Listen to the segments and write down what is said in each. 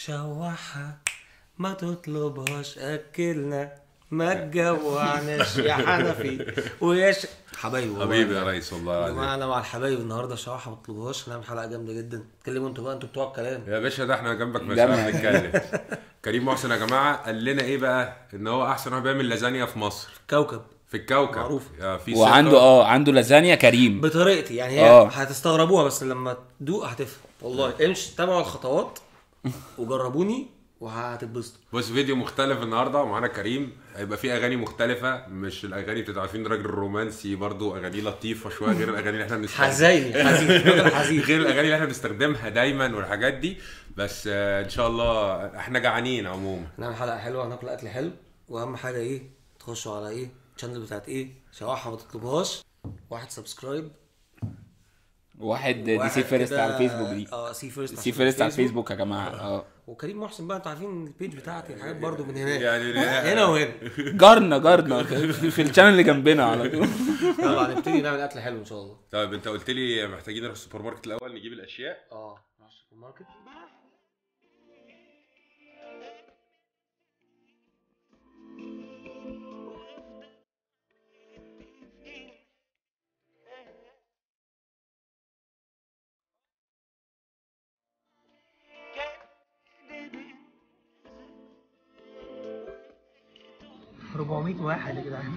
شوحها ما تطلبهاش اكلنا ما تجوعناش يا حنفي ويا ش... حبايبي والله. حبيبي يا ريس والله يا العظيم جماعه انا مع الحبايب النهارده شوحها ما تطلبوهاش هنعمل حلقه جامده جدا اتكلموا انتوا بقى انتوا بتوع الكلام يا باشا ده احنا جنبك مش جنبك. هنتكلم كريم محسن يا جماعه قال لنا ايه بقى ان هو احسن واحد بيعمل لازانيا في مصر كوكب في الكوكب معروف. يا في وعنده ثقة. اه عنده لازانيا كريم بطريقتي يعني هي آه. هتستغربوها بس لما تدوق هتفهم والله امشي تابعوا الخطوات وجربوني وهتتبسطوا بص فيديو مختلف النهارده ومعانا كريم هيبقى فيه اغاني مختلفه مش الاغاني بتاعت عارفين راجل رومانسي برضو اغاني لطيفه شويه غير الاغاني اللي احنا بنستخدمها حزيني حزين راجل حزين غير الاغاني اللي احنا بنستخدمها دايما والحاجات دي بس آه، ان شاء الله احنا جعانين عموما هنعمل حلقه حلوه هناكل اكل حلو واهم حاجه ايه تخشوا على ايه الشانل بتاعت ايه شواحه ما تطلبوهاش واحد سبسكرايب واحد دي واحد سي فيرست كده- على الفيسبوك دي اه سي فيرست سي فيرست على الفيسبوك يا جماعه اه وكريم محسن بقى انتوا عارفين البيج بتاعتي الحاجات برضو من هناك يعني هنا وهنا جارنا جارنا في في الشانل اللي جنبنا على طول يلا هنبتدي نعمل اكل حلو ان شاء الله طيب انت قلت لي محتاجين نروح السوبر ماركت الاول نجيب الاشياء اه نروح السوبر ماركت ربعمية واحد يا جدعان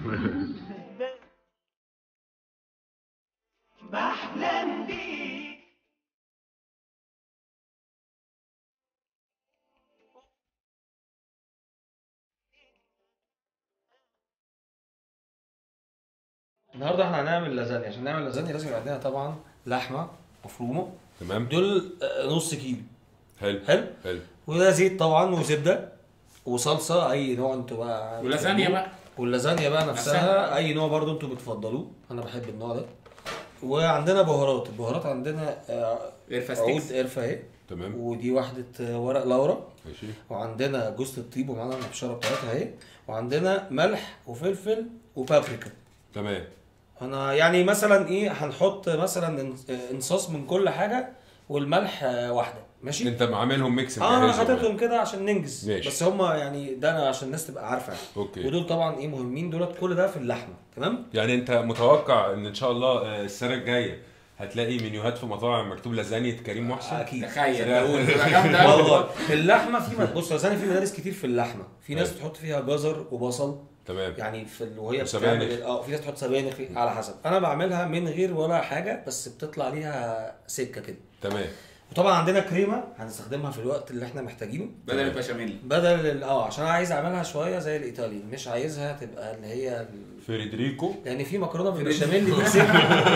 النهارده احنا هنعمل لازانيا عشان نعمل لازانيا لازم يبقى عندنا طبعا لحمه مفرومه تمام دول آه، نص كيلو حلو حلو حلو وده زيت طبعا وزبده وصلصه اي نوع انتوا بقى ولازانيا بقى. واللازانيا بقى نفسها اي نوع برضو انتوا بتفضلوه انا بحب النوع ده وعندنا بهارات البهارات عندنا آه، قرفة عود ستيكس. قرفه اهي تمام ودي واحده آه، ورق لورا ماشي وعندنا جوز الطيب ومعانا الابشاره بتاعتها اهي وعندنا ملح وفلفل وبابريكا تمام انا يعني مثلا ايه هنحط مثلا انص- انصاص من كل حاجه والملح آه، واحده ماشي انت عاملهم ميكس اه انا مجهزهم يعني. حاططهم كده عشان ننجز ماشي. بس هم يعني ده انا عشان الناس تبقى عارفه يعني. اوكي. ودول طبعا ايه مهمين دولت كل ده في اللحمه تمام يعني انت متوقع ان ان شاء الله آه، السنه الجايه هتلاقي منيوهات في مطاعم مكتوب لازانيا كريم محسن اكيد تخيل لا. اقول تبقى جامده أوي. والله اللحمه في مد- بص لازاني في مدارس كتير في اللحمه في ناس أيوة. بتحط فيها جزر وبصل تمام يعني في ال- وهي وسبانخ. بتعمل اه في ناس تحط سبانخ في- على حسب انا بعملها من غير ولا حاجه بس بتطلع ليها سكه كده تمام وطبعا عندنا كريمه هنستخدمها في الوقت اللي احنا محتاجينه بدل البشاميل بدل ال- اه عشان انا عايز اعملها شويه زي الايطالي مش عايزها تبقى اللي هي ال- فريدريكو يعني في مكرونه بالبشاميل دي سكه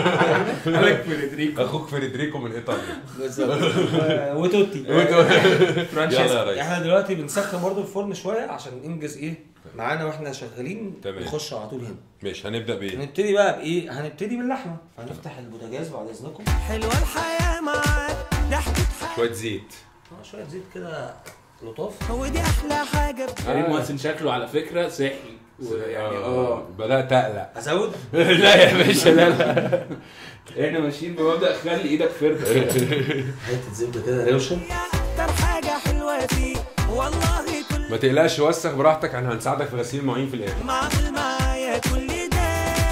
مالك فريدريكو اخوك فريدريكو من ايطاليا بالظبط و- وتوتي فرانشيسكو يلا يا ريس احنا دلوقتي بنسخن برضه الفرن شويه عشان ننجز ايه معانا واحنا شغالين تمام. نخش على طول هنا ماشي هنبدا بايه هنبتدي بقى بايه هنبتدي باللحمه هنفتح البوتاجاز بعد اذنكم حلوة الحياة معاك ضحكة شويه زيت آه، شويه زيت كده لطاف حياة ودي أحلى حاجة كريم محسن شكله على فكره صحي يعني اه بدات اقلق ازود لا يا باشا لا لا احنا ماشيين بمبدا خلي ايدك فرده حته زبده كده روشه أكتر حاجة حلوة فيك والله كل ما تقلقش وسخ براحتك احنا هنساعدك في غسيل المواعين في الاخر معمول معايا كل ده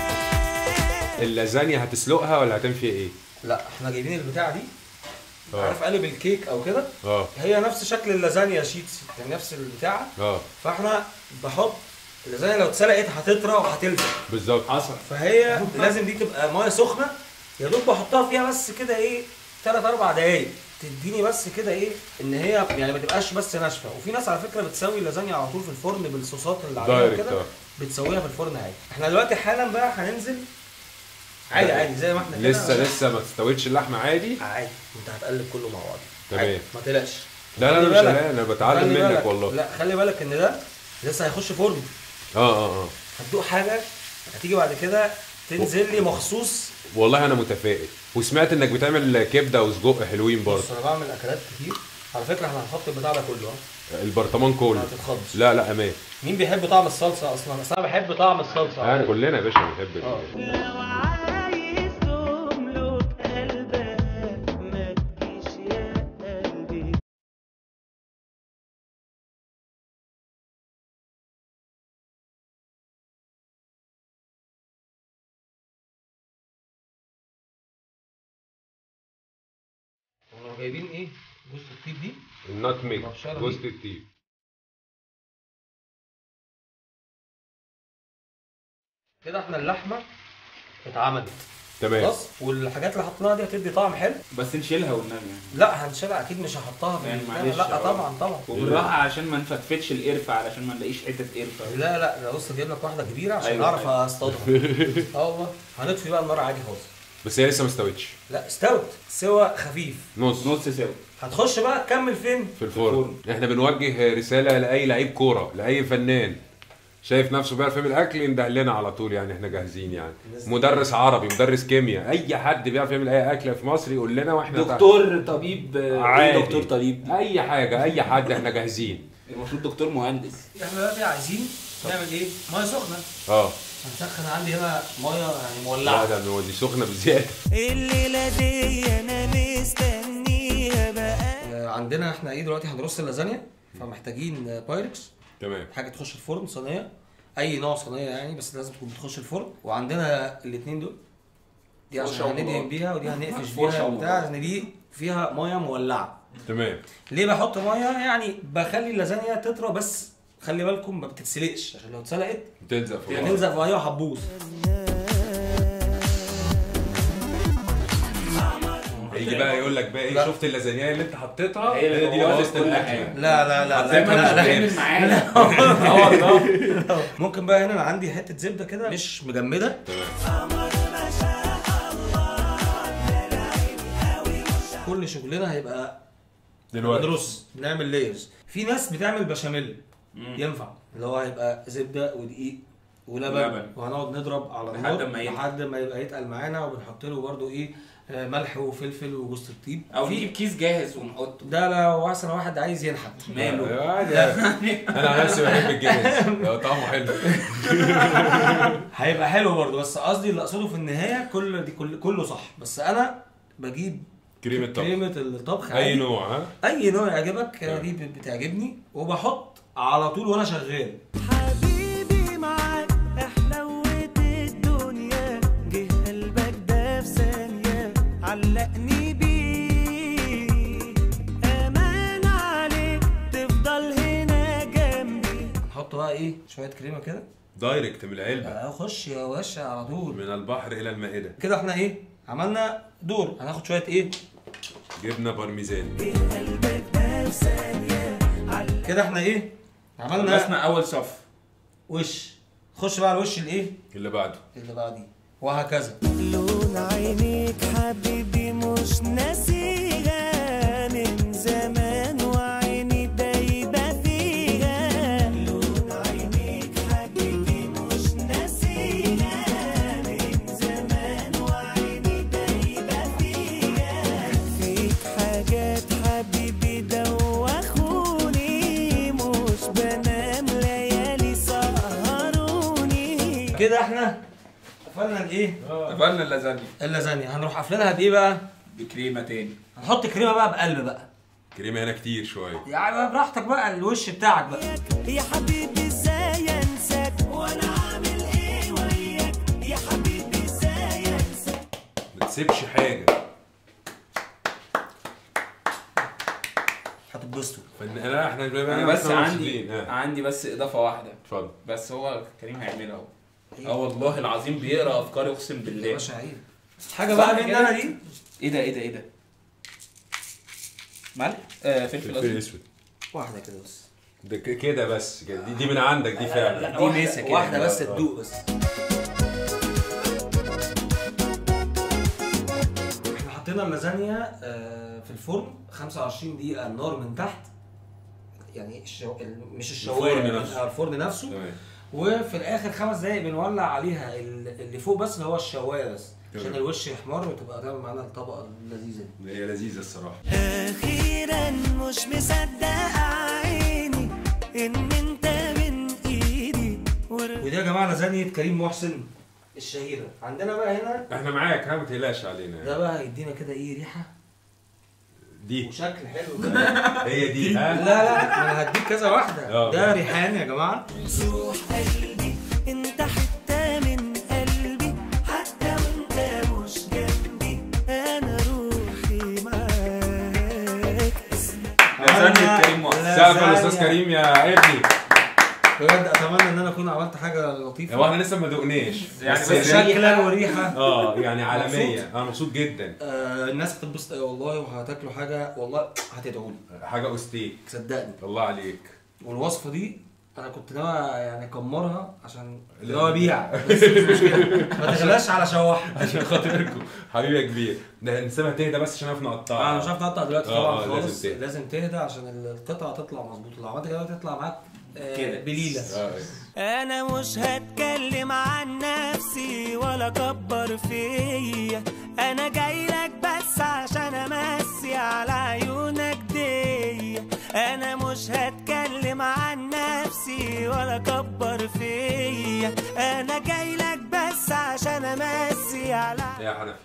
اللازانيا هتسلقها ولا هتعمل فيها ايه لا احنا جايبين البتاعه دي اه. عارف قالب الكيك او كده اه هي نفس شكل اللازانيا شيتس يعني نفس البتاعه اه فاحنا بحط اللازانيا لو اتسلقت هتطرى وهتلزق بالظبط حصل فهي لازم دي تبقى ميه سخنه يا دوب بحطها فيها بس كده ايه ثلاث اربع دقايق تديني بس كده ايه ان هي يعني ما تبقاش بس ناشفه وفي ناس على فكره بتسوي اللازانيا على طول في الفرن بالصوصات اللي عليها دايركت وكده اه بتسويها في الفرن عادي احنا دلوقتي حالا بقى هننزل عادي عادي زي ما احنا كده لسه لسه ما تستويتش اللحمه عادي عادي انت هتقلب كله مع بعض تمام. عادي، ما تقلقش لا لا خلي انا مش بالك. قلقان انا بتعلم خلي منك بالك. والله لا خلي بالك ان ده لسه هيخش فرن اه اه اه هتدوق حاجه هتيجي بعد كده تنزل لي مخصوص والله انا متفائل وسمعت انك بتعمل كبده وسجق حلوين برضه بص انا بعمل اكلات كتير على فكره احنا هنحط البتاع ده كله اه البرطمان ما كله تتخضش لا لا امان مين بيحب طعم الصلصه اصلا بس انا بحب طعم الصلصه يعني كلنا يا باشا بنحب اه. ال- لو عايز تملك قلبك ما تجيش يا جايبين ايه جوز الطيب دي الناتميج مبشرة جوز دي. الطيب كده احنا اللحمه اتعملت تمام خلاص والحاجات اللي حطيناها دي هتدي طعم حلو بس نشيلها والنبي يعني لا هنشيلها اكيد مش هحطها في يعني البتاع. معلش، لا اه. طبعا طبعا وبالراحه عشان ما نفتفتش القرفه علشان ما نلاقيش حته قرفه لا لا ده بص جايب لك واحده كبيره عشان أيوة، اعرف أيوة. اصطادها اه والله هنطفي بقى النار عادي خالص بس هي لسه ما استوتش لا استوت سوا خفيف نص نص سوا هتخش بقى تكمل فين في الفرن احنا بنوجه رساله لاي لعيب كوره لاي فنان شايف نفسه بيعرف يعمل اكل ينده لنا على طول يعني احنا جاهزين يعني مدرس عربي مدرس كيمياء اي حد بيعرف يعمل اي اكله في مصر يقول لنا واحنا تحت. دكتور طبيب آه، عادي ايه دكتور طبيب دي؟ اي حاجه اي حد احنا جاهزين المفروض دكتور مهندس احنا دلوقتي عايزين نعمل ايه ميه سخنه اه هنسخن عندي هنا ميه يعني لا مولعه ده هو دي سخنه بزياده الليلة دي انا مستنيها بقى آه، عندنا احنا ايه دلوقتي هنرص اللازانيا فمحتاجين آه، بايركس تمام حاجه تخش الفرن صينيه اي نوع صينيه يعني بس لازم تكون بتخش الفرن وعندنا الاثنين دول دي عشان فرشة هندهن ومرار. بيها ودي هنقفش فرشة بيها وبتاع ومرار. ان دي فيها ميه مولعه تمام ليه بحط ميه يعني بخلي اللازانيا تطرى بس خلي بالكم ما بتتسلقش عشان لو اتسلقت بتلزق في بعض. هنلزق في ميه وهتبوظ هيجي بقى يقول لك بقى ايه لا. شفت اللازانيا اللي انت حطيتها هي اللي هي دي اللي بوظت بوظت كل الاكل حاجة. لا لا لا زي لا, ما لا, انت لا, بتعمل معانا اه والله ممكن بقى هنا أنا عندي حته زبده كده مش مجمده كل شغلنا هيبقى دلوقتي بنرص بنعمل لايرز في ناس بتعمل بشاميل ينفع اللي هو هيبقى زبده ودقيق ولبن ولبن. وهنقعد نضرب على لحد النار ما يتقل. لحد ما يبقى يتقل معانا وبنحط له برده ايه آه، ملح وفلفل وجوز الطيب او في- نجيب كيس جاهز ونحطه ده لو احسن واحد عايز ينحت ماله آه، ده- انا عن نفسي بحب الجاهز ده طعمه حلو هيبقى حلو برضه بس قصدي اللي اقصده في النهايه كل دي كل كله صح بس انا بجيب كريمه طبخ كريمه الطبخ اي عادي. نوع ها اي نوع يعجبك أنا تمام. دي بتعجبني وبحط على طول وانا شغال حبيبي معاك احلوت الدنيا جه قلبك ده في ثانية علقني بيه امان عليك تفضل هنا جنبي نحط بقى ايه شويه كريمه كده دايركت من العلبه بقى خش يا باشا على طول من البحر الى المائده كده احنا ايه عملنا دور هناخد شويه ايه جبنه بارميزان قلبك ده في ثانية علقني كده احنا ايه عملنا خلصنا اول صف وش خش بقى على الوش الايه اللي بعده اللي بعديه وهكذا لون عينيك حبيبي مش ناسيها من زمان وعيني دايبة فيها لون عينيك حبيبي مش ناسيها من زمان وعيني دايبة فيها فيك حاجات حبيبي دوخوني مش بنام ليالي سهروني كده احنا قفلنا الايه قفلنا اللازانيا اللازانيا هنروح قافلينها بايه بقى بكريمه تاني هنحط كريمه بقى بقلب بقى كريمه هنا كتير شويه يعني بقى براحتك بقى الوش بتاعك بقى يا حبيبي ازاي انساك وانا عامل ايه وياك يا حبيبي ازاي انساك ما تسيبش حاجه هتتبسطوا فن... لا احنا انا بس إحنا عندي مبسوطين. ها، عندي بس اضافه واحده اتفضل بس هو كريم هيعملها اهو اه والله العظيم بيقرا افكاري اقسم يا بالله باشا عيب حاجه صح بقى من كده؟ انا دي ايه ده ايه ده ايه ده ملح آه فلفل فلفل اسود اسود واحده كده بس ده ك- كده بس كده دي, دي من عندك دي فعلا دي واحدة- ميسة كده. واحده بس آه. تدوق بس احنا حطينا اللازانيا آه، في الفرن 25 دقيقه النار من تحت يعني الشو... ال- مش الشوايه الفرن نفسه. آه، الفرن نفسه تمام وفي الاخر خمس دقايق بنولع عليها ال- اللي فوق بس اللي هو الشوايه بس عشان تمام. الوش يحمر وتبقى تعمل معانا الطبقه اللذيذه دي هي لذيذه الصراحه اخيرا مش مصدق عيني ان انت من ايدي ور- ودي يا جماعه لازانية كريم محسن الشهيره عندنا بقى هنا احنا معاك ها ما تقلقش علينا ده بقى هيدينا كده ايه ريحه دي وشكل حلو كده هي دي لا ها لا انا هديك كذا واحده آه. ده ريحان يا جماعه روح قلبي انت حتة من قلبي حتى وانت مش جنبي انا روحي معاك لازانيا كريم مصر سقف الاستاذ كريم يا ابني بجد اتمنى ان انا اكون عملت حاجه لطيفه هو احنا لسه ما دقناش يعني بس بس يعني شكلا وريحه اه يعني عالميه مبسوط؟ انا مبسوط جدا آه الناس هتتبسط قوي والله وهتاكلوا حاجه والله هتدعوا لي حاجه استيك صدقني الله عليك والوصفه دي انا كنت ناوي يعني اكمرها عشان لا. ناوي ابيع بس مش مشكله ما تغلاش على شواح عشان خاطركم حبيبي يا كبير ده نسيبها تهدى بس عشان نعرف نقطعها انا مش عارف نقطع دلوقتي آه، طبعا آه، خالص لازم تهدى. لازم تهدى عشان القطعه تطلع مظبوطه لو عملت كده تطلع معاك آه، كده. بليله آه. انا مش هتكلم عن نفسي ولا اكبر فيا انا جاي لك بس عشان امسي على عيونك دي انا مش هتكلم عن نفسي ولا اكبر فيا انا جاي لك بس عشان امسي على إيه يا حنفي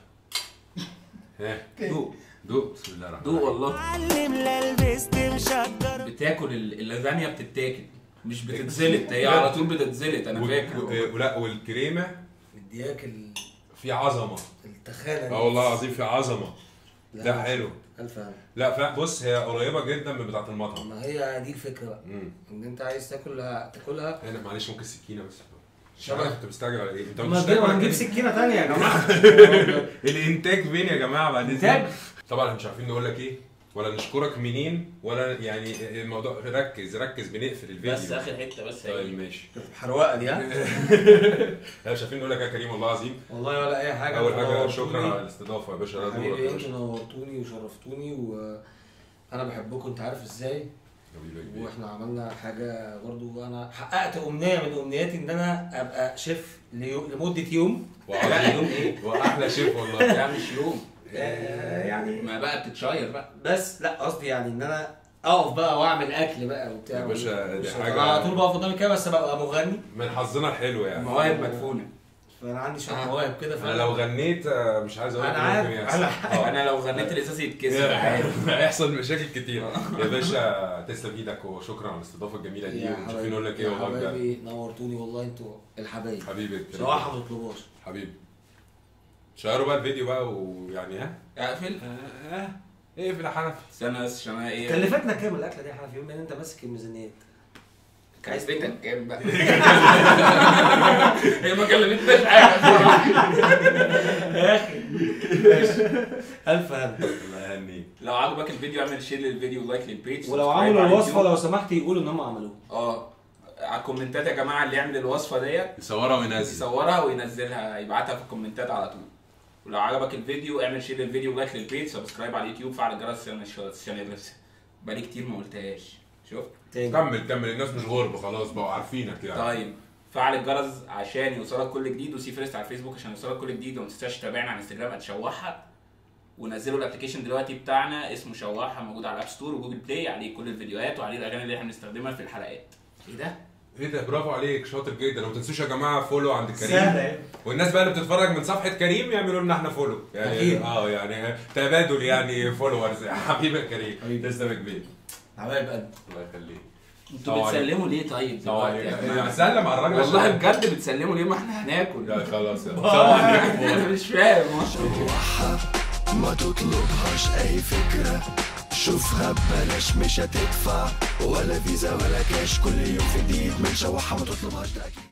ها دوق دوق بسم الله الرحمن دوق والله علم لا لبست مشجر بتاكل ال- اللازانيا بتتاكل مش بتتزلط هي على طول بتتزلط انا و- فاكر و- ولا والكريمه مدياك ال- في عظمه التخانه اه والله العظيم في عظمه ده حلو الف هنا لا فعلا بص هي قريبه جدا من بتاعه المطعم ما هي دي الفكره بقى امم ان انت عايز تاكلها تاكلها هنا معلش ممكن سكينه بس مش شبه. عارف انت مستعجل على ايه انت ما مش نجيب- مستعجل ما نجيب على سكينه ثانيه يا جماعه إيه؟ الانتاج فين يا جماعه بعد إنتاج؟ إذنك؟ طبعا احنا مش عارفين نقول لك ايه ولا نشكرك منين ولا يعني الموضوع ركز ركز بنقفل الفيديو بس اخر حته بس طيب هي ماشي حروقه دي ها لا مش عارفين نقول لك يا كريم والله العظيم والله ولا اي حاجه اول حاجه نورتوني. شكرا على الاستضافه يا باشا ده دورك حبيبي يا انتوا باشا نورتوني وشرفتوني وانا بحبكم انت عارف ازاي حبيبي يا كبير. واحنا عملنا حاجه برضو انا حققت امنيه من امنياتي ان انا ابقى شيف ليو- لمده يوم لا يوم وعظيم ايه؟ واحلى شيف والله لا مش يوم آه، يعني ما بقى بتتشير بقى بس لا قصدي يعني ان انا اقف بقى واعمل اكل بقى وبتاع يا باشا، دي مش- حاجة- انا على طول بقف قدامي كده بس ببقى مغني من حظنا الحلو يعني مواهب مدفونه فانا عندي شويه آه. مواهب كده انا فانا لو غنيت آه، مش عايز اقول أنا لك عارف، ممكن يحصل. أنا آه. انا لو غنيت الاساس يتكسر عادي هيحصل مشاكل كتير يا باشا تسلم ايدك وشكرا على الاستضافه الجميله دي يا ومش عارفين حبايبي نقول لك ايه يا والله بجد حبايبي نورتوني والله انتوا الحبايب حبيبي بصراحه ما تطلبوش حبيبي شيروا بقى الفيديو بقى ويعني ها اقفل اه ايه في الحنفي استنى بس عشان انا ايه كلفتنا كام الاكله دي احنا في يوم ان انت ماسك الميزانيات عايز تقول؟ كلفتك كام بقى هي ما كلفتناش حاجه يا اخي ماشي الف هنا الله يهنيك لو عجبك الفيديو اعمل شير للفيديو ولايك للبيج ولو سبسكرايب عملوا على الوصفه اليوتيوب. لو سمحت يقولوا ان هم عملوها اه على الكومنتات يا جماعه اللي يعمل الوصفه ديت يصورها وينزل يصورها وينزلها يبعتها في الكومنتات على طول ولو عجبك الفيديو اعمل شير للفيديو ولايك للبيج سبسكرايب على اليوتيوب فعل الجرس عشان عشان يرسل بقالي كتير ما قلتهاش شفت تاني كمل كمل الناس مش غرب خلاص بقوا عارفينك يعني طيب فعل الجرس عشان يوصلك كل جديد وسي فيرست على الفيسبوك عشان يوصلك كل جديد وما تنساش تتابعنا على انستجرام @شواحه ونزلوا الابلكيشن دلوقتي بتاعنا اسمه شواحه موجود على الاب ستور وجوجل بلاي عليه كل الفيديوهات وعليه الاغاني اللي احنا بنستخدمها في الحلقات ايه ده؟ ايه ده برافو عليك شاطر جدا وما تنسوش يا جماعه فولو عند كريم سهله اهي. والناس بقى اللي بتتفرج من صفحه كريم يعملوا لنا احنا فولو يعني أكيد. اه يعني تبادل يعني فولورز حبيبي يا كريم حبيبي. تسلم يا كبير حبايب قلبي الله يخليك انتوا طبعاً. بتسلموا ليه طيب دلوقتي يا جماعة؟ سلم على الراجل والله عشان- بجد بتسلموا ليه ما احنا هناكل لا خلاص يلا انا مش فاهم ما تطلبهاش اي فكرة شوفها ببلاش مش هتدفع ولا فيزا ولا كاش كل يوم في جديد من شوحة ما تطلبهاش ده اكيد